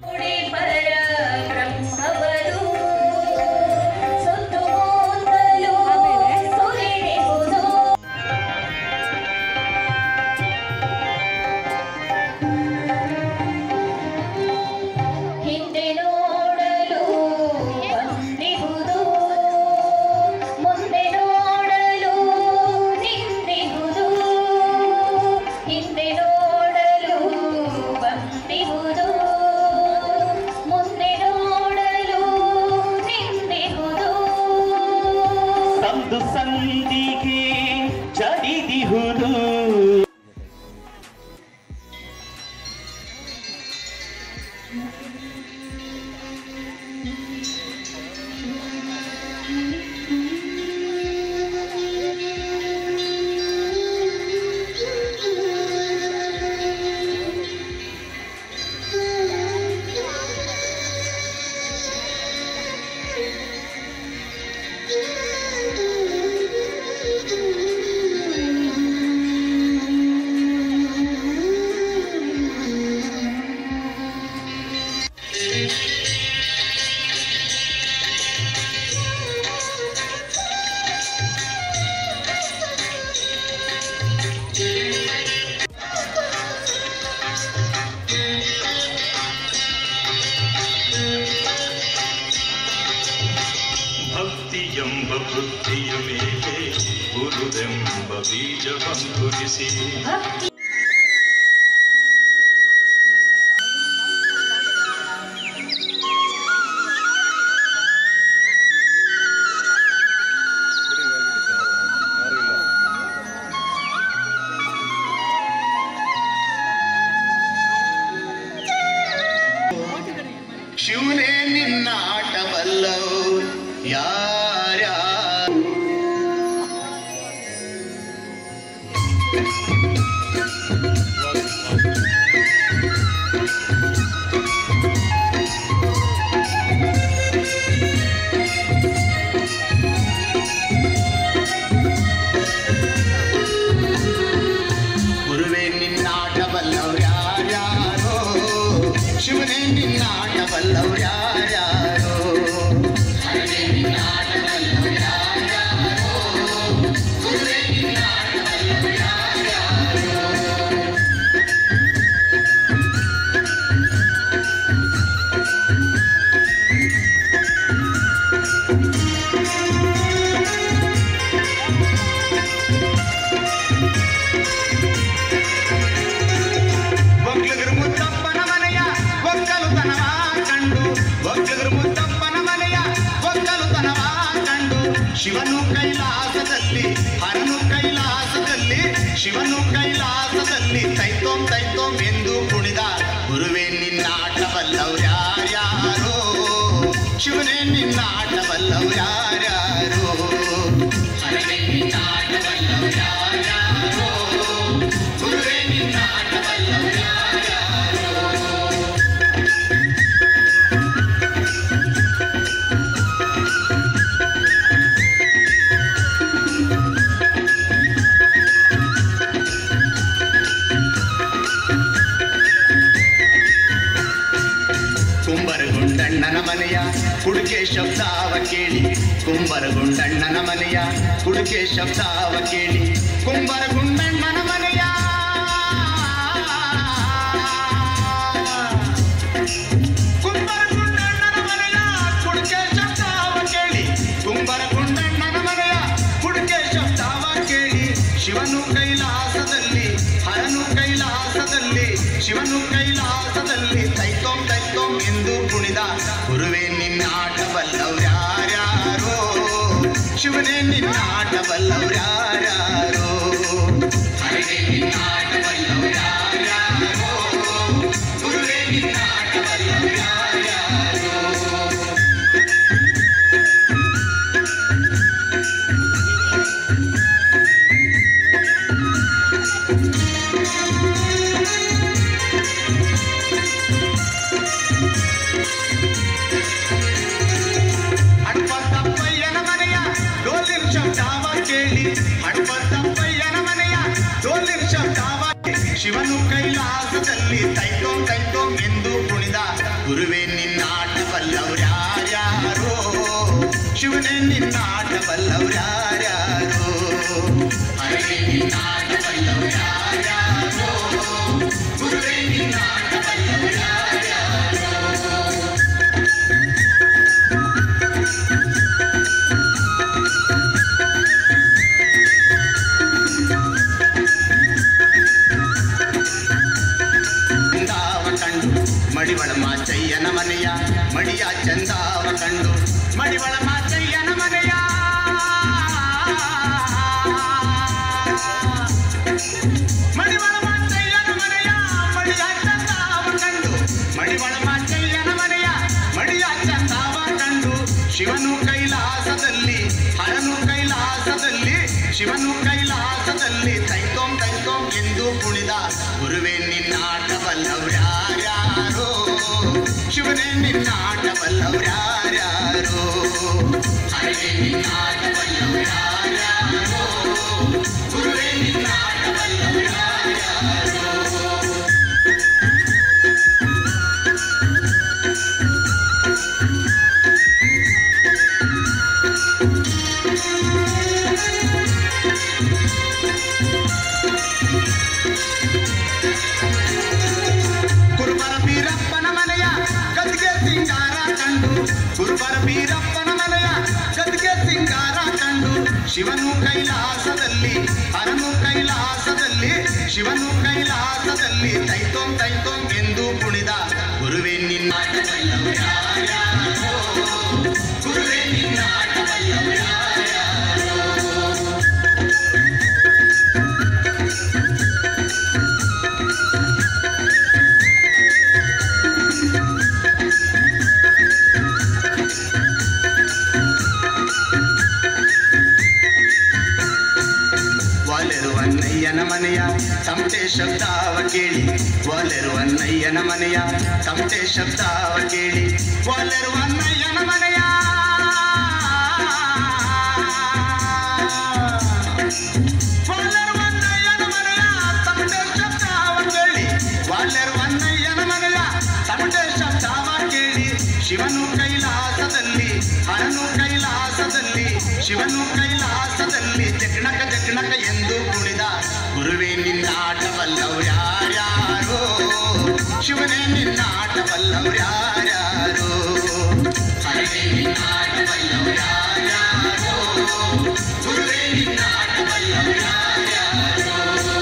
ಗುಡಿ ಪರ ಬ್ರಹ್ಮವರು ಸುತ್ತಮುತ್ತಲು ಸುರಿಯುವುದು ಹಿಂದೆ ನೋಡಲು ಬಂದಿಹುದು ಮುಂದೆ ನೋಡಲು ನಿಂತಿಹುದು ಹಿಂದೆ ನೋಡಲು ಬಂದಿಹುದು ಮುಂದೆ ನೋಡಲು ನಿಂತಿಹುದು ಸಂದು ಸಂದಿಗೆ ಜಡಿದಿಹುದು ಭಕ್ತಿಯೆಂಬ ಬುದ್ಧಿಯ ಮೇಲೆ ಗುರುವೆಂಬ ಬೀಜವಂಕುರಿಸಿ ಶಿವನೇ ನಿನ್ನ ಆಟವಲ್ಲವು ಯಾರ್ಯಾರು ಗುರುವೇ ನಿನ್ನಾಟವಲ್ಲವ್ರು ಯಾರ್ಯಾರೋ ಶಿವನೇ ನಿನ್ನಾಟವಲ್ಲವ್ರು ಯಾರ್ಯಾರೋ ಹರನೇ ನಿನ್ನಾಟವಲ್ಲವ್ರು ಯಾರ್ಯಾರೋ ಗುರುವೇ ನಿನ್ನಾಟವಲ್ಲವ್ರು ಯಾರ್ಯಾರೋ ಒಕ್ಕಲಿಗರು ಮುತ್ತಪ್ಪನ ಮನೆಯ ಒಕ್ಕಲುತನವ ಕಂಡು ಒಕ್ಕಲಿಗರು ಮುತ್ತಪ್ಪನ ಮನೆಯ ಒಕ್ಕಲುತನವ ಕಂಡು ಶಿವನು ಕೈಲಾಸದಲ್ಲಿ ಹರನು ಕೈಲಾಸದಲ್ಲಿ ಶಿವನು ಕೈಲಾಸದಲ್ಲಿ ತೈತೋಂ ತೈತೋಂ ಎಂದು ಕುಣಿದ ಗುರುವೇ ನಿನ್ನಾಟವಲ್ಲವ್ರ್ಯಾರ್ಯಾರೋ ಶಿವನೇ ನಿನ್ನಾಟವಲ್ಲವ್ರ್ಯಾರ್ಯಾರೋ ಹರನೇ ನಿನ್ನಾಟವಲ್ಲವ್ರ್ಯಾರ್ಯಾರೋ ಗುರುವೇ ನಿನ್ನಾಟವಲ್ಲವ್ರ್ಯಾರ್ಯಾರೋ ಕುಂಬರಗುಂಡಣ್ಣನ ಮನೆಯ ಕುಡಿಕೆ ಶಬ್ದಾವ ಕೇಳಿ ಕುಂಬರಗುಂಡಣ್ಣನ ಮನೆಯ ಕುಡಿಕೆ ಶಬ್ದಾವ ಕೇಳಿ ಕುಂಬರಗುಂಡಣ್ಣನ ಮನೆಯ ಕುಂಬರಗುಂಡಣ್ಣನ ಮನೆಯ ಕುಡಿಕೆ ಶಬ್ದಾವ ಕೇಳಿ ಕುಂಬರಗುಂಡಣ್ಣನ ಮನೆಯ ಕುಡಿಕೆ ಶಬ್ದಾವ ಕೇಳಿ ಶಿವನು ಕೈಲಾಸದಲ್ಲಿ ಹರನು ಕೈಲಾಸದಲ್ಲಿ ಶಿವನು ಕೈಲಾಸದಲ್ಲಿ ತೈತೋಂ ತೈತೋಂ ಎಂದು ಕುಣಿದ ಗುರುವೇ ನಿನ್ನ ಆಟವಲ್ಲವ್ರ್ಯಾರ್ಯಾರೋ ಶಿವನೇ ನಿನ್ನ ಆಟವಲ್ಲವ್ರ್ಯಾರ್ಯಾರೋ ಹರನೇ ನಿನ್ನ ಆಟವಲ್ಲವ್ರ್ಯಾರ್ಯಾರೋ ಗುರುವೇ ನಿನ್ನ ಆಟವಲ್ಲವ್ರ್ಯಾರ್ಯಾರೋ ಹಣಪತ್ತಪ್ಪಯ್ಯನ ಮನೆಯ ಡೋಲಿನ ಶಬ್ದಾವ ಕೇಳಿ ಹಣಪತ್ತಪ್ಪಯ್ಯನ ಮನೆಯ ಡೋಲಿನ ಶಬ್ದಾವ ಗುರುವೇ ನಿನ್ನಾಟ ಬಲ್ಲವ್ರ್ಯಾರ್ಯಾರೋ ಶಿವನೇ ನಿನ್ನಾಟ ಬಲ್ಲವ್ರ್ಯಾರ್ಯಾರೋ ಹರೇ ನಿನ್ನಾಟ ಬಲ್ಲವ್ರ್ಯಾರ್ಯಾರೋ ಗುರುವೇ ನಿನ್ನಾಟ ಬಲ್ಲವ್ರ್ಯಾರ್ಯಾರೋ ಚಂದಾವ ಕಂಡು ಮಡಿವಳ ಮಾಚಯ್ಯನ ಮನೆಯ ಮಡಿಯ ಚಂದಾವ ಕಂಡು ಮಡಿವಳ ಮಾಚಯ್ಯನ ಮನೆಯ ಮಡಿವಳ ಮಾಚಯ್ಯನ ಮನೆಯ ಮಡಿಯ ಚಂದಾವ ಕಂಡು ಮಡಿವಳ ಮಾಚಯ್ಯನ ಮನೆಯ ಮಡಿಯ ಚಂದಾವ ಕಂಡು ಶಿವನು ಕೈಲಾಸದಲ್ಲಿ ಹರನು ಕೈಲಾಸದಲ್ಲಿ ಶಿವನು ಕೈಲಾಸದಲ್ಲಿ ತೈತೋಂ ತೈತೋಂ ಎಂದು ಕುಣಿದ ಗುರುವೇ ನಿನ್ನಾಟ ಬಲ್ಲವ್ರ್ಯಾರ್ಯಾರೋ ಶಿವನೇ ನಿನ್ನಾಟ ಬಲ್ಲವ್ರ್ಯಾರ್ಯಾರೋ ಹರೇ ನಿನ್ನಾಟ ಬಲ್ಲವ್ರ್ಯಾರ್ಯಾರೋ ಗುರುವೇ ನಿನ್ನಾಟ ಬಲ್ಲವ್ರ್ಯಾರ್ಯಾರೋ ಕುರುಬರ ಬೀರಪ್ಪನ ಮನೆಯ ಗದ್ಗೆ ಸಿಂಗಾರ ಕಂಡು ಕುರುಬರ ಬೀರಪ್ಪನ ಮನೆಯ ಗದ್ಗೆ ಸಿಂಗಾರ ಕಂಡು ಶಿವನು ಕೈಲಾಸದಲ್ಲಿ ಹರನು ಕೈಲಾಸದಲ್ಲಿ ಶಿವನು ಕೈಲಾಸದಲ್ಲಿ ತೈತೋಂ ತೈತೋಂ ಎಂದು ಕುಣಿದ ಗುರುವೇ ನಿನ್ನಾಟ ಬಲ್ಲವ್ರ್ಯಾರ್ಯಾರೋ? ಗುರುವೇ ನಿನ್ನಾಟ ಬಲ್ಲವ್ರ್ಯಾರ್ಯಾರೋ? ವಾಲೆರುವನ್ನಯ್ಯನ ಮನೆಯ ತಮಟೆ ಶಬ್ದಾವ ಕೇಳಿ ವಾಲೆರುವನ್ನಯ್ಯನ ಮನೆಯ ತಮಟೆ ಶಬ್ದಾವ ಕೇಳಿ ವಾಲೆರುವನ್ನಯ್ಯನ ಮನೆಯ ವಾಲೆರುವನ್ನಯ್ಯನ ಮನೆಯ ತಮಟೆ ಶಬ್ದಾವ ಕೇಳಿ ವಾಲೆರುವನ್ನಯ್ಯನ ಮನೆಯ ತಮಟೆ ಶಬ್ದಾವ ಕೇಳಿ ಶಿವನು ಕೈಲಾಸದಲ್ಲಿ ಹರನು ಕೈಲಾಸದಲ್ಲಿ ಶಿವನು ಕೈಲಾಸದಲ್ಲಿ ಜಗ್ಣಕ ಜಗ್ಣಕ ಎಂದು ಕುಣಿದ ಗುರುವೇ ನಿನ್ನಾಟ ಬಲ್ಲವ್ರ್ಯಾರ್ಯಾರೋ ಶಿವನೇ ನಿನ್ನಾಟ ಬಲ್ಲವ್ರ್ಯಾರ್ಯಾರೋ ಹರೇ ನಿನ್ನಾಟ ಬಲ್ಲವ್ರ್ಯಾರ್ಯಾರೋ ಗುರುವೇ ನಿನ್ನಾಟ ಬಲ್ಲವ್ರ್ಯಾರ್ಯಾರೋ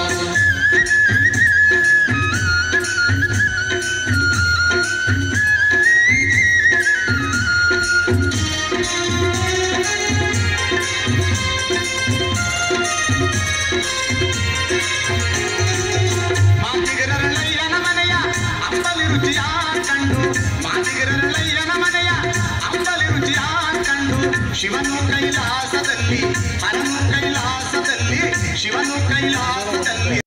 ಮಾದಿಗರಳ್ಳಯ್ಯನ ಮನೆಯ ಅಂಬಲಿ ರುಚಿಯ ಕಂಡು ಮಾದಿಗರಳ್ಳಯ್ಯನ ಮನೆಯ ಅಂಬಲಿ ರುಚಿಯ ಕಂಡು ಶಿವನು ಕೈಲಾಸದಲ್ಲಿ ಹರನು ಕೈಲಾಸದಲ್ಲಿ ಶಿವನು ಕೈಲಾಸದಲ್ಲಿ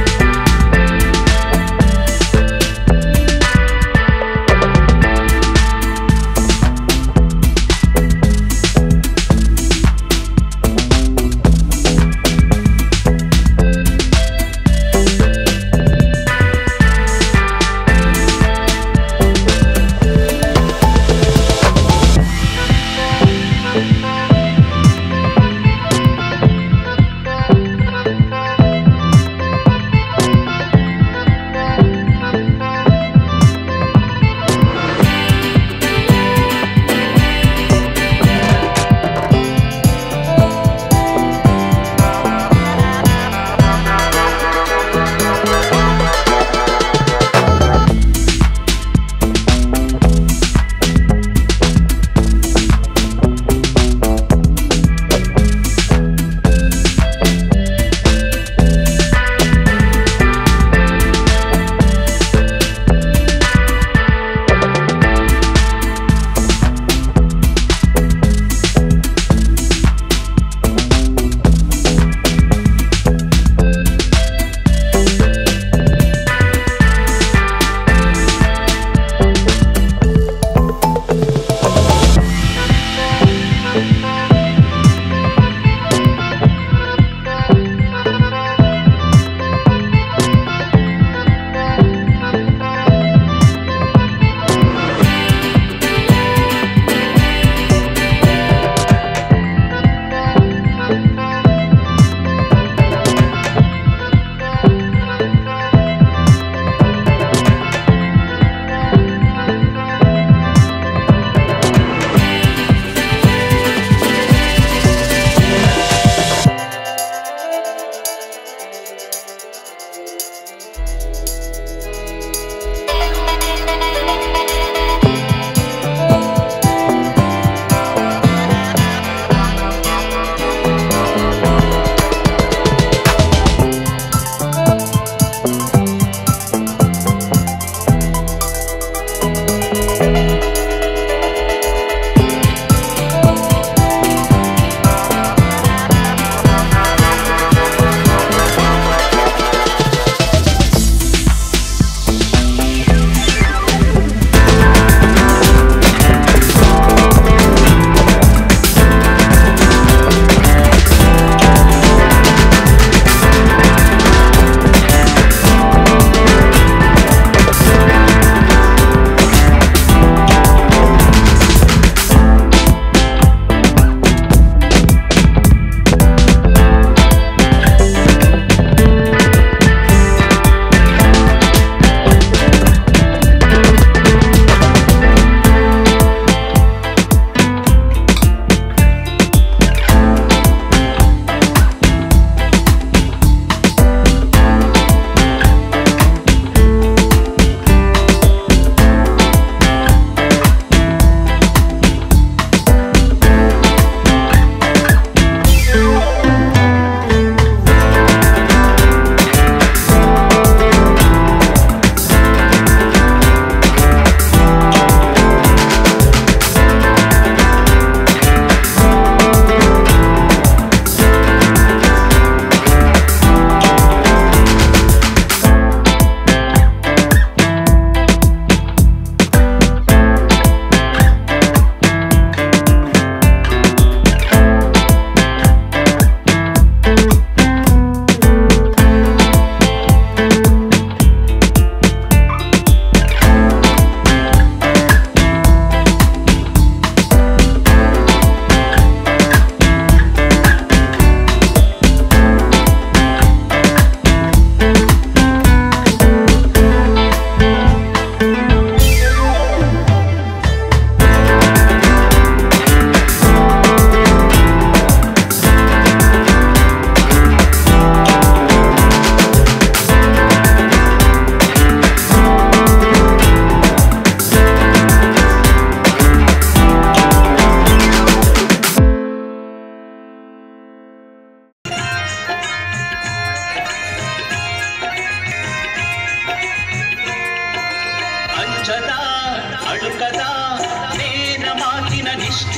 ಿ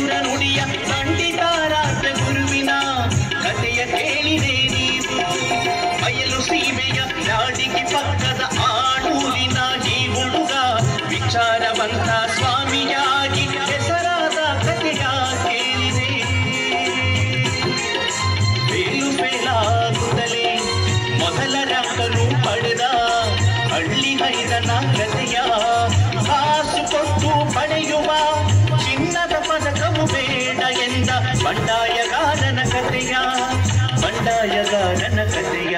ಮಧುರ ನುಡಿಯ ಪಂಡಿತಾರಾಧ ಗುರುವಿನ ಕಥೆಯ ಕೇಳಿದೆ ನೀವು ಬಯಲು ಸೀಮೆಯ ನಾಡಿಗೆ ಪಕ್ಕದ ಆಡೂರಿನ ಈ ಹುಡುಗ ವಿಚಾರವಂತ ಸ್ವಾಮಿಯಾಗಿ ಹೆಸರಾದ ಕಥೆಯ ಕೇಳಿದೆ ಬೇಲು ಬೇಲಾಗುತ್ತಲೇ ಮೊದಲ ರಕ್ಕನು ಪಡೆದ ಹಳ್ಳಿ ಹೈದನ ಕಥೆಯ ಕಾಸು ಕೊಟ್ಟು ಪಡೆಯುವ ಚಿನ್ನದ ಪದಕವು ಬೇಡ ಎಂದ ಬಂಡಾಯಗಾರನ ಕಥೆಯ ಬಂಡಾಯಗಾರನ ಕಥೆಯ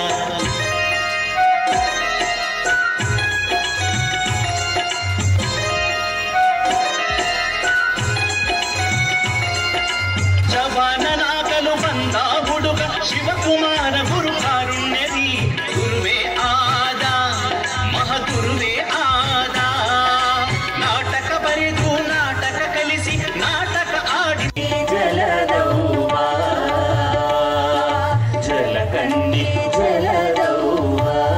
ಜವಾನನಾಗಲು ಬಂದ ಹುಡುಗ ಶಿವಕುಮಾರ ಗುರು ಕಾರುಣ್ಯದಿ ಗುರುವೇ ಆದ ಮಹಗುರುವೇ ಆದ ನಾಟಕ ಬರೆದು ನಾಟಕ ಕಲಿಸಿ ನಾಟಕ ಆಡಿ ಜಲದೌವ ಜಲಕಂಡಿ ಜಲದೌವ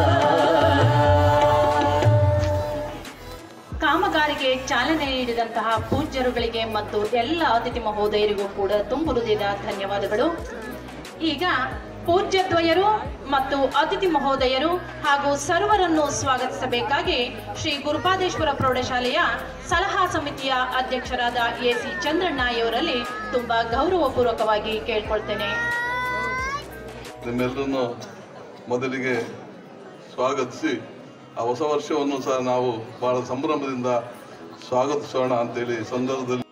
ಕಾಮಗಾರಿಗೆ ಚಾಲನೆ ನೀಡಿದಂತಹ ಪೂಜ್ಯರುಗಳಿಗೆ ಮತ್ತು ಎಲ್ಲ ಅತಿಥಿ ಮಹೋದಯರಿಗೂ ಕೂಡ ತುಂಬು ಹೃದಯದ ಧನ್ಯವಾದಗಳು ಈಗ ಪೂಜ್ಯದ್ವಯರು ಮತ್ತು ಅತಿಥಿ ಮಹೋದಯರು ಹಾಗೂ ಸರ್ವರನ್ನು ಸ್ವಾಗತಿಸಬೇಕಾಗಿ ಶ್ರೀ ಗುರುಪಾದೇಶ್ವರ ಪ್ರೌಢಶಾಲೆಯ ಸಲಹಾ ಸಮಿತಿಯ ಅಧ್ಯಕ್ಷರಾದ ಎ ಸಿ ಚಂದ್ರಣ್ಣ ಇವರಲ್ಲಿ ತುಂಬಾ ಗೌರವಪೂರ್ವಕವಾಗಿ ಕೇಳ್ಕೊಳ್ತೇನೆ ನಿಮ್ಮೆಲ್ಲರನ್ನು ಮೊದಲಿಗೆ ಸ್ವಾಗತಿಸಿ ಆ ಹೊಸ ವರ್ಷವನ್ನು ಸಹ ನಾವು ಬಹಳ ಸಂಭ್ರಮದಿಂದ ಸ್ವಾಗತಿಸೋಣ ಅಂತೇಳಿ ಈ ಸಂದರ್ಭದಲ್ಲಿ